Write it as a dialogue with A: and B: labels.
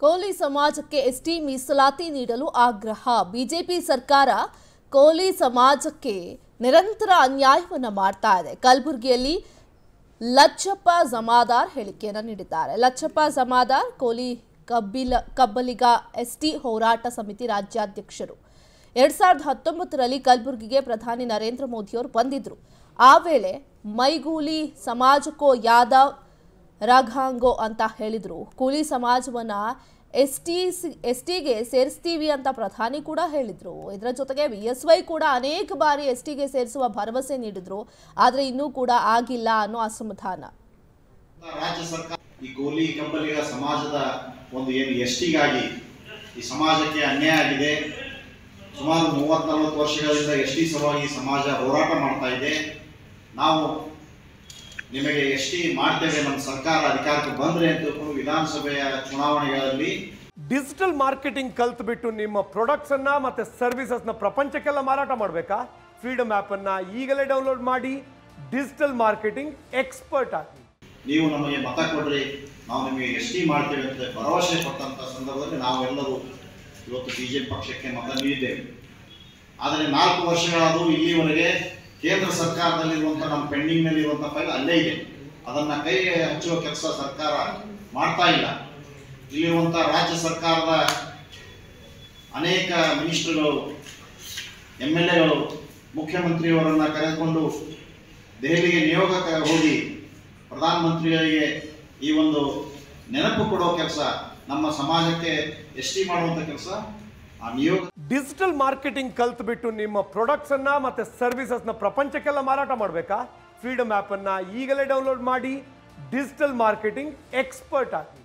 A: ಕೋಲಿ ಸಮಾಜಕ್ಕೆ ಎಸ್ಟಿ ಮೀಸಲಾತಿ ನೀಡಲು ಆಗ್ರಹ ಬಿಜೆಪಿ ಸರ್ಕಾರ ಕೋಲಿ ಸಮಾಜಕ್ಕೆ ನಿರಂತರ ಅನ್ಯಾಯವನ್ನು ಮಾಡ್ತಾ ಇದೆ ಕಲಬುರಗಿಯಲ್ಲಿ ಲಚ್ಚಪ್ಪ ಜಮಾದಾರ್ ಹೇಳಿಕೆಯನ್ನು ನೀಡಿದ್ದಾರೆ ಲಚ್ಚಪ್ಪ ಜಮಾದಾರ್ ಕೋಲಿ ಕಬ್ಬಿಲ ಕಬ್ಬಲಿಗ ಎಸ್ಟಿ ಹೋರಾಟ ಸಮಿತಿ ರಾಜ್ಯಾಧ್ಯಕ್ಷರು ಎರಡ್ ಸಾವಿರದ ಹತ್ತೊಂಬತ್ತರಲ್ಲಿ ಕಲಬುರಗಿಗೆ ಪ್ರಧಾನಿ ನರೇಂದ್ರ ಮೋದಿಯವರು ಬಂದಿದ್ರು ಆ ವೇಳೆ ಮೈಗೂಲಿ ಸಮಾಜಕ್ಕೋ ಯಾದವ್ ರಾಘಾಂಗೋ ಅಂತ ಹೇಳಿದ್ರು ಕೂಲಿ ಸಮಾಜವನ್ನ ಎಸ್ ಟಿ ಎಸ್ ಟಿಗೆ ಸೇರಿಸ್ತೀವಿ ಅಂತ ಪ್ರಧಾನಿ ಕೂಡ ಹೇಳಿದ್ರು ಇದರ ಜೊತೆಗೆ ಬಿ ಎಸ್ ವೈ ಕೂಡ ಅನೇಕ ಬಾರಿ ಎಸ್ ಟಿಗೆ ಸೇರಿಸುವ ಭರವಸೆ ನೀಡಿದ್ರು ಆದರೆ ಇನ್ನೂ ಕೂಡ ಆಗಿಲ್ಲ ಅನ್ನೋ ಅಸಮಾಧಾನ
B: ರಾಜ್ಯ ಸರ್ಕಾರ ಈ ಕೋಲಿ ಕಂಬಲಿಗ ಸಮಾಜದ ಒಂದು ಏನು ಎಷ್ಟಿಗಾಗಿ ಈ ಸಮಾಜಕ್ಕೆ ಅನ್ಯಾಯ ಆಗಿದೆ ಸುಮಾರು ಮೂವತ್ತ್ ನಲವತ್ತು ವರ್ಷಗಳಿಂದ ಎಸ್ ಟಿ ಸಲುವಾಗಿ ಸಮಾಜ ಹೋರಾಟ ಮಾಡ್ತಾ ಇದೆ ನಾವು ನಿಮಗೆ ಎಸ್ ಟಿ ಮಾಡ್ತೇವೆ ನಮ್ಮ ಸರ್ಕಾರ ಅಧಿಕಾರಕ್ಕೆ ಬಂದ್ರೆ ಅಂತ ತಿಳ್ಕೊಂಡು ವಿಧಾನಸಭೆಯ ಚುನಾವಣೆಗಳಲ್ಲಿ
C: ಡಿಜಿಟಲ್ ಮಾರ್ಕೆಟಿಂಗ್ ಕಲ್ತ್ಬಿಟ್ಟು ನಿಮ್ಮ ಪ್ರಾಡಕ್ಟ್ಸ್ ಅನ್ನ ಮತ್ತೆ ಸರ್ವಿಸಸ್ ನ ಪ್ರಪಂಚಕ್ಕೆಲ್ಲ ಮಾರಾಟ ಮಾಡಬೇಕಾ ಫ್ರೀಡಮ್ ಆಪ್ ಅನ್ನ ಈಗಲೇ ಡೌನ್ಲೋಡ್ ಮಾಡಿ ಡಿಜಿಟಲ್ ಮಾರ್ಕೆಟಿಂಗ್ ಎಕ್ಸ್ಪರ್ಟ್ ಆಗಿ
B: ನೀವು ನಮಗೆ ಮತ ಕೊಡ್ರಿ ನಾವು ನಿಮಗೆ ಎಸ್ ಟಿ ಮಾಡ್ತೇವೆ ಅಂತ ಭರವಸೆ ಕೊಟ್ಟಂತ ಸಂದರ್ಭದಲ್ಲಿ ನಾವೆಲ್ಲರೂ ಇವತ್ತು ಬಿಜೆಪಿ ಪಕ್ಷಕ್ಕೆ ಮತ ನೀಡಿದ್ದೇವೆ ಆದರೆ ನಾಲ್ಕು ವರ್ಷಗಳಾದರೂ ಇಲ್ಲಿವರೆಗೆ ಕೇಂದ್ರ ಸರ್ಕಾರದಲ್ಲಿರುವಂಥ ನಮ್ಮ ಪೆಂಡಿಂಗ್ನಲ್ಲಿರುವಂಥ ಫೈಲ್ ಅಲ್ಲೇ ಇದೆ ಅದನ್ನು ಕೈ ಹಚ್ಚುವ ಕೆಲಸ ಸರ್ಕಾರ ಮಾಡ್ತಾ ಇಲ್ಲ ಇಲ್ಲಿರುವಂಥ ರಾಜ್ಯ ಸರ್ಕಾರದ ಅನೇಕ ಮಿನಿಸ್ಟ್ರುಗಳು ಎಮ್ ಎಲ್ ಎಗಳು ಮುಖ್ಯಮಂತ್ರಿಯವರನ್ನು ಕರೆದುಕೊಂಡು ದೆಹಲಿಗೆ ನಿಯೋಗಕ್ಕೆ ಹೋಗಿ ಪ್ರಧಾನಮಂತ್ರಿಗಳಿಗೆ ಈ ಒಂದು ನೆನಪು ಕೊಡೋ ಕೆಲಸ ನಮ್ಮ ಸಮಾಜಕ್ಕೆ ಎಸ್ ಟಿ ಮಾಡುವಂಥ ಕೆಲಸ ಆ ನಿಯೋಗ
C: ಡಿಜಿಟಲ್ ಮಾರ್ಕೆಟಿಂಗ್ ಕಲ್ತ್ಬಿಟ್ಟು ನಿಮ್ಮ ಪ್ರಾಡಕ್ಟ್ಸ್ ಅನ್ನ ಮತ್ತೆ ಸರ್ವಿಸಸ್ ನ ಪ್ರಪಂಚಕ್ಕೆಲ್ಲ ಮಾರಾಟ ಮಾಡಬೇಕಾ ಫ್ರೀಡಮ್ ಆಪ್ ಅನ್ನ ಈಗಲೇ ಡೌನ್ಲೋಡ್ ಮಾಡಿ ಡಿಜಿಟಲ್ ಮಾರ್ಕೆಟಿಂಗ್ ಎಕ್ಸ್ಪರ್ಟ್ ಆಗಿ